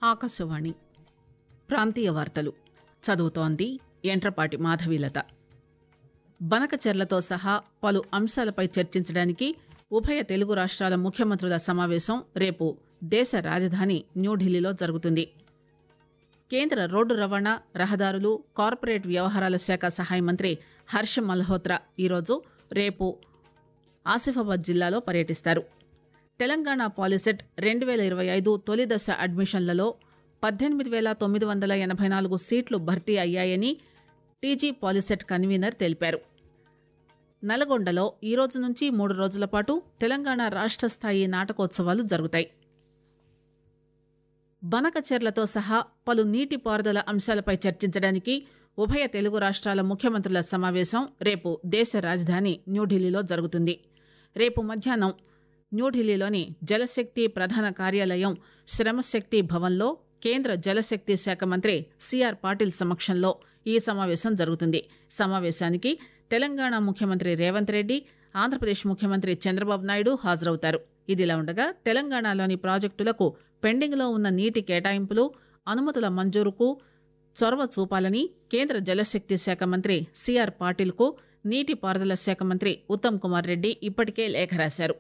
ఆకాశవాణి ప్రాంతీయ వార్తలు చదువుతోంది ఎంట్రపాటి మాధవీలత బనకచెర్లతో సహా పలు అంశాలపై చర్చించడానికి ఉభయ తెలుగు రాష్ట్రాల ముఖ్యమంత్రుల సమావేశం రేపు దేశ రాజధాని న్యూఢిల్లీలో జరుగుతుంది కేంద్ర రోడ్డు రవాణా రహదారులు కార్పొరేట్ వ్యవహారాల శాఖ సహాయ మంత్రి హర్ష మల్హోత్రా ఈరోజు రేపు ఆసిఫాబాద్ జిల్లాలో పర్యటిస్తారు తెలంగాణ పాలిసెట్ రెండు వేల ఇరవై ఐదు తొలి దశ అడ్మిషన్లలో పద్దెనిమిది వేల తొమ్మిది వందల ఎనభై నాలుగు సీట్లు భర్తీ అయ్యాయని టీజీ పాలిసెట్ కన్వీనర్ తెలిపారు నల్గొండలో ఈ రోజు నుంచి మూడు రోజుల పాటు తెలంగాణ రాష్ట్ర స్థాయి నాటకోత్సవాలు జరుగుతాయి బనకచెర్లతో సహా పలు నీటిపారుదల అంశాలపై చర్చించడానికి ఉభయ తెలుగు రాష్ట్రాల ముఖ్యమంత్రుల సమావేశం రేపు దేశ రాజధాని న్యూఢిల్లీలో జరుగుతుంది రేపు మధ్యాహ్నం న్యూఢిల్లీలోని జలశక్తి ప్రధాన కార్యాలయం శ్రమశక్తి భవన్లో కేంద్ర జలశక్తి శాఖ మంత్రి సిఆర్ పాటిల్ సమక్షంలో ఈ సమావేశం జరుగుతుంది సమావేశానికి తెలంగాణ ముఖ్యమంత్రి రేవంత్ రెడ్డి ఆంధ్రప్రదేశ్ ముఖ్యమంత్రి చంద్రబాబు నాయుడు హాజరవుతారు ఇదిలా ఉండగా తెలంగాణలోని ప్రాజెక్టులకు పెండింగ్లో ఉన్న నీటి కేటాయింపులు అనుమతుల మంజూరుకు చొరవ చూపాలని కేంద్ర జలశక్తి శాఖ మంత్రి సిఆర్ పాటిల్కు నీటిపారుదల శాఖ మంత్రి ఉత్తమ్ కుమార్ రెడ్డి ఇప్పటికే లేఖ రాశారు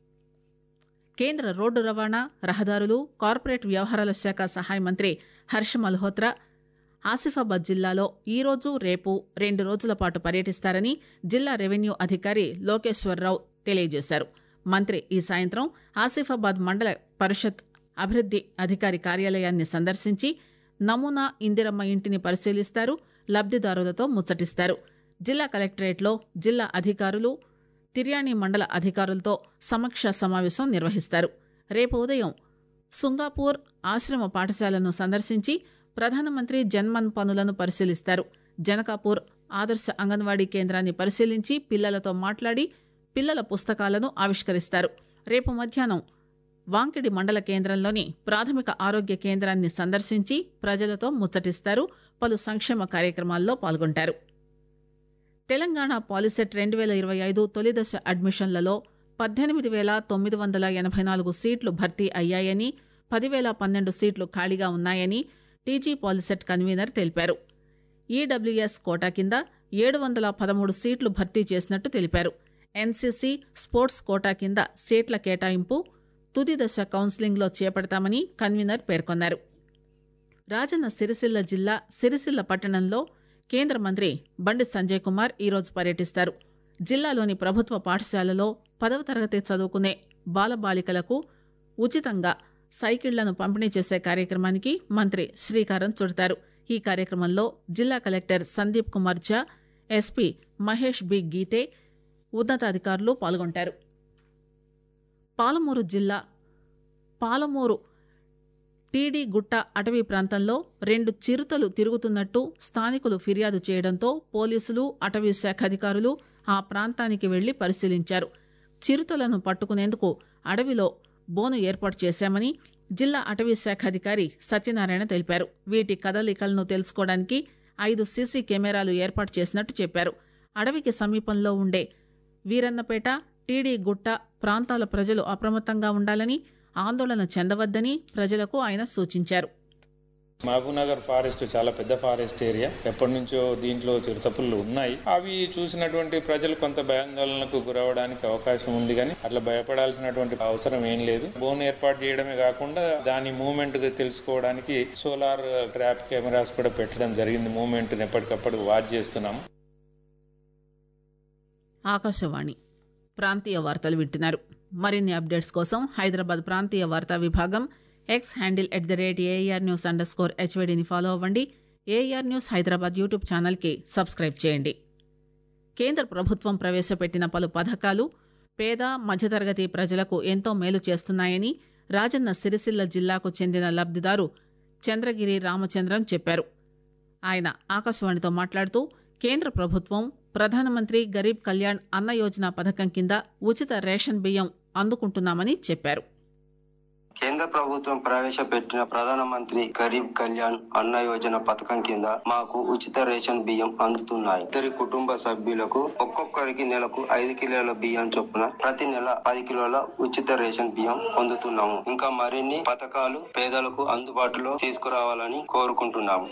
కేంద్ర రోడ్డు రవాణా రహదారులు కార్పొరేట్ వ్యవహారాల శాఖ సహాయ మంత్రి హర్ష మల్హోత్రా ఆసిఫాబాద్ జిల్లాలో ఈ రోజు రేపు రెండు రోజుల పాటు పర్యటిస్తారని జిల్లా రెవెన్యూ అధికారి లోకేశ్వరరావు తెలియజేశారు మంత్రి ఈ సాయంత్రం ఆసిఫాబాద్ మండల పరిషత్ అభివృద్ది అధికారి కార్యాలయాన్ని సందర్శించి నమూనా ఇందిరమ్మ ఇంటిని పరిశీలిస్తారు లబ్దిదారులతో ముచ్చటిస్తారు జిల్లా కలెక్టరేట్లో జిల్లా అధికారులు తిర్యాణి మండల అధికారులతో సమీక్ష సమావేశం నిర్వహిస్తారు రేపు ఉదయం సుంగాపూర్ ఆశ్రమ పాఠశాలను సందర్శించి ప్రధానమంత్రి జన్మన్ పనులను పరిశీలిస్తారు జనకాపూర్ ఆదర్శ అంగన్వాడీ కేంద్రాన్ని పరిశీలించి పిల్లలతో మాట్లాడి పిల్లల పుస్తకాలను ఆవిష్కరిస్తారు రేపు మధ్యాహ్నం వాంకిడి మండల కేంద్రంలోని ప్రాథమిక ఆరోగ్య కేంద్రాన్ని సందర్శించి ప్రజలతో ముచ్చటిస్తారు పలు సంక్షేమ కార్యక్రమాల్లో పాల్గొంటారు తెలంగాణ పాలిసెట్ రెండు వేల ఇరవై ఐదు తొలిదశ అడ్మిషన్లలో పద్దెనిమిది వేల తొమ్మిది వందల ఎనభై నాలుగు సీట్లు భర్తీ అయ్యాయని పదివేల పన్నెండు సీట్లు ఖాళీగా ఉన్నాయని టీజీ పాలిసెట్ కన్వీనర్ తెలిపారు ఈడబ్ల్యూఎస్ కోటా కింద ఏడు వందల పదమూడు సీట్లు భర్తీ చేసినట్టు తెలిపారు ఎన్సీసీ స్పోర్ట్స్ కోటా కింద సీట్ల కేటాయింపు తుది దశ కౌన్సిలింగ్లో చేపడతామని కన్వీనర్ పేర్కొన్నారు రాజన్న సిరిసిల్ల జిల్లా సిరిసిల్ల పట్టణంలో కేంద్ర మంత్రి బండి సంజయ్ కుమార్ ఈరోజు పర్యటిస్తారు జిల్లాలోని ప్రభుత్వ పాఠశాలలో పదవ తరగతి చదువుకునే బాలబాలికలకు ఉచితంగా సైకిళ్లను పంపిణీ చేసే కార్యక్రమానికి మంత్రి శ్రీకారం చుడతారు ఈ కార్యక్రమంలో జిల్లా collector Sandeep Kumar Jha SP Mahesh B Geete ఉన్నతాధికారులు పాల్గొంటారు పాలమూరు జిల్లా పాలమూరు టీడీ గుట్ట అటవీ ప్రాంతంలో రెండు చిరుతలు తిరుగుతున్నట్టు స్థానికులు ఫిర్యాదు చేయడంతో పోలీసులు అటవీ శాఖ అధికారులు ఆ ప్రాంతానికి వెళ్లి పరిశీలించారు చిరుతలను పట్టుకునేందుకు అడవిలో బోను ఏర్పాటు చేశామని జిల్లా అటవీ శాఖ అధికారి సత్యనారాయణ తెలిపారు వీటి కదలికలను తెలుసుకోవడానికి ఐదు సీసీ కెమెరాలు ఏర్పాటు చేసినట్టు చెప్పారు అడవికి సమీపంలో ఉండే వీరన్నపేట టీడీ గుట్ట ప్రాంతాల ప్రజలు అప్రమత్తంగా ఉండాలని ఆందోళన చెందవద్దని ప్రజలకు ఆయన సూచించారు మహబూబ్నగర్ ఫారెస్ట్ చాలా పెద్ద ఫారెస్ట్ ఏరియా ఎప్పటి నుంచో దీంట్లో చిరుతపుళ్ళు ఉన్నాయి అవి చూసినటువంటి ప్రజలు కొంత భయాందోళనకు గురవడానికి అవకాశం ఉంది కానీ అట్లా భయపడాల్సినటువంటి అవసరం ఏం లేదు బోన్ ఏర్పాటు చేయడమే కాకుండా దాని మూవ్మెంట్ తెలుసుకోవడానికి సోలార్ ట్రాప్ కెమెరాస్ కూడా పెట్టడం జరిగింది మూవ్మెంట్ ఎప్పటికప్పుడు వాచ్ చేస్తున్నాము ఆకాశవాణి ప్రాంతీయ వార్తలు వింటున్నారు మరిన్ని అప్డేట్స్ కోసం హైదరాబాద్ ప్రాంతీయ వార్తా విభాగం X handle at the rate AR news underscore హెచ్వైడిని ఫాలో అవ్వండి ఏఆర్ న్యూస్ హైదరాబాద్ యూట్యూబ్ ఛానల్కి సబ్స్క్రైబ్ చేయండి కేంద్ర ప్రభుత్వం ప్రవేశపెట్టిన పలు పథకాలు పేద మధ్యతరగతి ప్రజలకు ఎంతో మేలు చేస్తున్నాయని రాజన్న సిరిసిల్ల జిల్లాకు చెందిన లబ్దిదారు చంద్రగిరి రామచంద్రం చెప్పారు ఆయన ఆకాశవాణితో మాట్లాడుతూ కేంద్ర ప్రభుత్వం ప్రధానమంత్రి గరీబ్ కళ్యాణ్ అన్న యోజన పథకం కింద ఉచిత రేషన్ బియ్యం అందుకుంటున్నామని చెప్పారు కేంద్ర ప్రభుత్వం ప్రవేశపెట్టిన ప్రధానమంత్రి గరీబ్ కళ్యాణ్ అన్న యోజన పథకం కింద మాకు ఉచిత రేషన్ బియ్యం అందుతున్నాయి ఇద్దరి కుటుంబ సభ్యులకు ఒక్కొక్కరికి నెలకు ఐదు కిలోల బియ్యం చొప్పున ప్రతి నెల పది కిలోల ఉచిత రేషన్ బియ్యం పొందుతున్నాము ఇంకా మరిన్ని పథకాలు పేదలకు అందుబాటులో తీసుకురావాలని కోరుకుంటున్నాము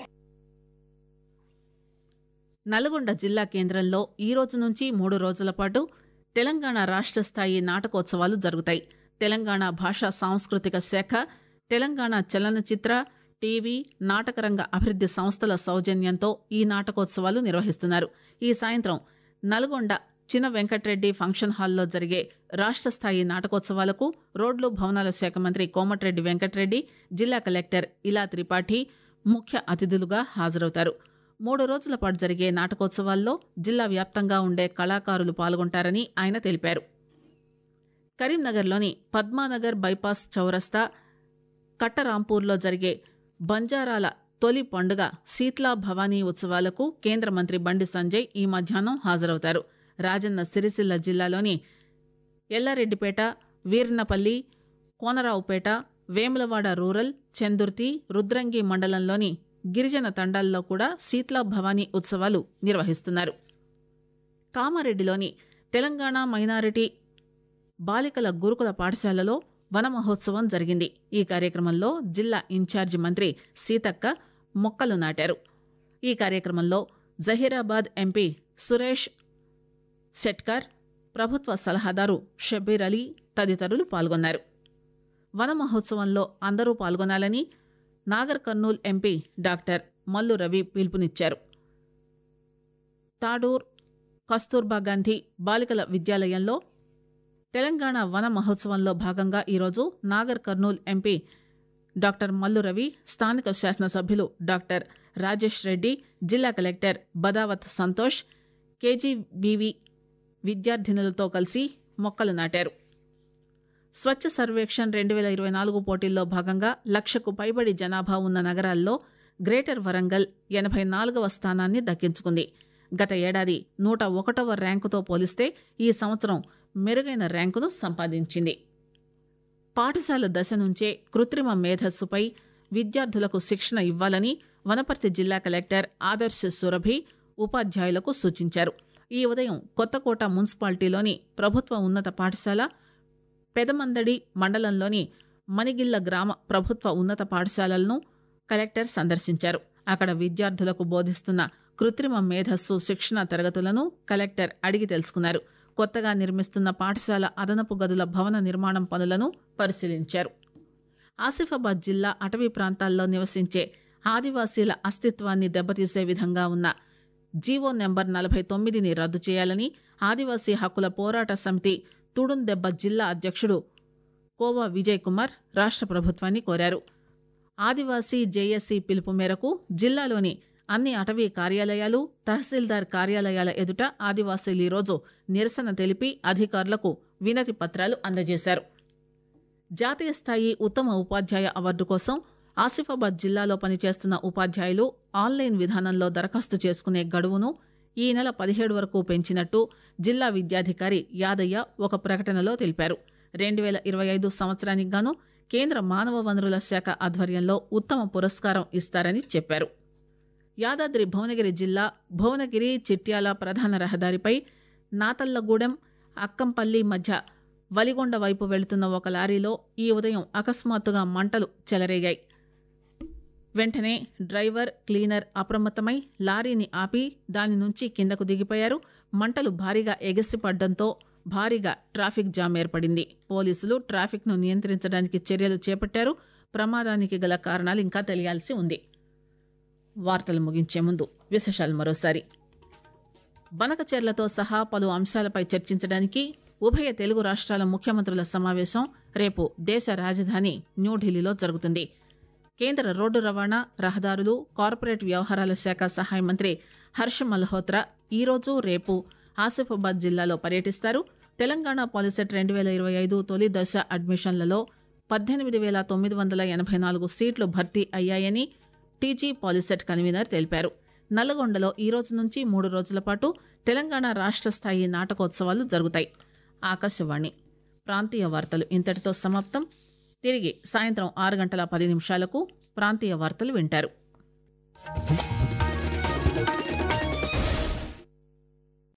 నల్గొండ జిల్లా కేంద్రంలో ఈ రోజు నుంచి మూడు రోజుల పాటు తెలంగాణ రాష్ట్ర స్థాయి నాటకోత్సవాలు జరుగుతాయి తెలంగాణ భాషా సాంస్కృతిక శాఖ తెలంగాణ చలనచిత్ర టీవీ నాటకరంగ అభివృద్ది సంస్థల సౌజన్యంతో ఈ నాటకోత్సవాలు నిర్వహిస్తున్నారు ఈ సాయంత్రం నల్గొండ చిన వెంకట్రెడ్డి ఫంక్షన్ హాల్లో జరిగే రాష్ట్ర స్థాయి నాటకోత్సవాలకు రోడ్లు భవనాల శాఖ మంత్రి కోమటిరెడ్డి వెంకట్రెడ్డి జిల్లా కలెక్టర్ ఇలా త్రిపాఠి ముఖ్య అతిథులుగా హాజరవుతారు మూడు రోజుల పాటు జరిగే నాటకోత్సవాల్లో జిల్లా వ్యాప్తంగా ఉండే కళాకారులు పాల్గొంటారని ఆయన తెలిపారు కరీంనగర్లోని పద్మానగర్ బైపాస్ చౌరస్తా కట్టరాంపూర్లో జరిగే బంజారాల తొలి పండుగ శీత్లా భవానీ ఉత్సవాలకు కేంద్ర మంత్రి బండి సంజయ్ ఈ మధ్యాహ్నం హాజరవుతారు రాజన్న సిరిసిల్ల జిల్లాలోని ఎల్లారెడ్డిపేట వీర్నపల్లి కోనరావుపేట వేములవాడ రూరల్ చందుర్తి రుద్రంగి మండలంలోని గిరిజన తండాల్లో కూడా శీత్లా భవానీ ఉత్సవాలు నిర్వహిస్తున్నారు కామారెడ్డిలోని తెలంగాణ మైనారిటీ బాలికల గురుకుల పాఠశాలలో వన మహోత్సవం జరిగింది ఈ కార్యక్రమంలో జిల్లా ఇన్ఛార్జి మంత్రి సీతక్క మొక్కలు నాటారు ఈ కార్యక్రమంలో జహీరాబాద్ ఎంపీ సురేష్ శెట్కర్ ప్రభుత్వ సలహాదారు షబ్బీర్ అలీ తదితరులు పాల్గొన్నారు వన మహోత్సవంలో అందరూ పాల్గొనాలని నాగర్ కర్నూల్ ఎంపీ డాక్టర్ మల్లు రవి పిలుపునిచ్చారు తాడూర్ కస్తూర్బా గాంధీ బాలికల విద్యాలయంలో తెలంగాణ వన మహోత్సవంలో భాగంగా ఈరోజు నాగర్ కర్నూల్ ఎంపీ డాక్టర్ మల్లు రవి స్థానిక శాసనసభ్యులు డాక్టర్ రాజేష్ రెడ్డి జిల్లా కలెక్టర్ బదావత్ సంతోష్ కేజీబీవీ విద్యార్థినులతో కలిసి మొక్కలు నాటారు స్వచ్ఛ సర్వేక్షణ్ రెండు వేల ఇరవై నాలుగు పోటీల్లో భాగంగా లక్షకు పైబడి జనాభా ఉన్న నగరాల్లో గ్రేటర్ వరంగల్ ఎనభై నాలుగవ స్థానాన్ని దక్కించుకుంది గత ఏడాది నూట ఒకటవ ర్యాంకుతో పోలిస్తే ఈ సంవత్సరం మెరుగైన ర్యాంకును సంపాదించింది పాఠశాల దశ నుంచే కృత్రిమ మేధస్సుపై విద్యార్థులకు శిక్షణ ఇవ్వాలని వనపర్తి జిల్లా కలెక్టర్ ఆదర్శ సురభి ఉపాధ్యాయులకు సూచించారు ఈ ఉదయం కొత్తకోట మున్సిపాలిటీలోని ప్రభుత్వ ఉన్నత పాఠశాల పెదమందడి మండలంలోని మణిగిల్ల గ్రామ ప్రభుత్వ ఉన్నత పాఠశాలలను కలెక్టర్ సందర్శించారు అక్కడ విద్యార్థులకు బోధిస్తున్న కృత్రిమ మేధస్సు శిక్షణ తరగతులను కలెక్టర్ అడిగి తెలుసుకున్నారు కొత్తగా నిర్మిస్తున్న పాఠశాల అదనపు గదుల భవన నిర్మాణం పనులను పరిశీలించారు ఆసిఫాబాద్ జిల్లా అటవీ ప్రాంతాల్లో నివసించే ఆదివాసీల అస్తిత్వాన్ని దెబ్బతీసే విధంగా ఉన్న జీవో నెంబర్ నలభై తొమ్మిదిని రద్దు చేయాలని ఆదివాసీ హక్కుల పోరాట సమితి తుడుందెబ్బ జిల్లా అధ్యక్షుడు కోవా విజయ్ కుమార్ రాష్ట్ర ప్రభుత్వాన్ని కోరారు ఆదివాసీ జేఏసీ పిలుపు మేరకు జిల్లాలోని అన్ని అటవీ కార్యాలయాలు తహసీల్దార్ కార్యాలయాల ఎదుట ఆదివాసీలు ఈరోజు నిరసన తెలిపి అధికారులకు వినతి పత్రాలు అందజేశారు జాతీయ స్థాయి ఉత్తమ ఉపాధ్యాయ అవార్డు కోసం ఆసిఫాబాద్ జిల్లాలో పనిచేస్తున్న ఉపాధ్యాయులు ఆన్లైన్ విధానంలో దరఖాస్తు చేసుకునే గడువును ఈ నెల పదిహేడు వరకు పెంచినట్టు జిల్లా విద్యాధికారి యాదయ్య ఒక ప్రకటనలో తెలిపారు రెండు వేల ఇరవై ఐదు సంవత్సరానికి గాను కేంద్ర మానవ వనరుల శాఖ ఆధ్వర్యంలో ఉత్తమ పురస్కారం ఇస్తారని చెప్పారు యాదాద్రి భువనగిరి జిల్లా భువనగిరి చిట్యాల ప్రధాన రహదారిపై నాతల్లగూడెం అక్కంపల్లి మధ్య వలిగొండ వైపు వెళుతున్న ఒక లారీలో ఈ ఉదయం అకస్మాత్తుగా మంటలు చెలరేగాయి వెంటనే డ్రైవర్ క్లీనర్ అప్రమత్తమై లారీని ఆపి దాని నుంచి కిందకు దిగిపోయారు మంటలు భారీగా ఎగసిపడ్డంతో భారీగా ట్రాఫిక్ జామ్ ఏర్పడింది పోలీసులు ట్రాఫిక్ను నియంత్రించడానికి చర్యలు చేపట్టారు ప్రమాదానికి గల కారణాలు ఇంకా తెలియాల్సి ఉంది వార్తలు ముగించే ముందు విశేషాలు మరోసారి బనకచెర్లతో సహా పలు అంశాలపై చర్చించడానికి ఉభయ తెలుగు రాష్ట్రాల ముఖ్యమంత్రుల సమావేశం రేపు దేశ రాజధాని న్యూఢిల్లీలో జరుగుతుంది కేంద్ర రోడ్డు రవాణా రహదారులు కార్పొరేట్ వ్యవహారాల శాఖ సహాయ మంత్రి హర్ష మల్హోత్రా ఈరోజు రేపు ఆసిఫాబాద్ జిల్లాలో పర్యటిస్తారు తెలంగాణ పాలిసెట్ రెండు వేల ఇరవై ఐదు తొలి దశ అడ్మిషన్లలో పద్దెనిమిది వేల తొమ్మిది వందల ఎనభై నాలుగు సీట్లు భర్తీ అయ్యాయని టీజీ పాలిసెట్ కన్వీనర్ తెలిపారు నల్లగొండలో ఈ రోజు నుంచి మూడు రోజుల పాటు తెలంగాణ రాష్ట్ర స్థాయి నాటకోత్సవాలు జరుగుతాయి ఆకాశవాణి ప్రాంతీయ వార్తలు ఇంతటితో సమాప్తం తిరిగి సాయంత్రం ఆరు గంటల పది నిమిషాలకు ప్రాంతీయ వార్తలు వింటారు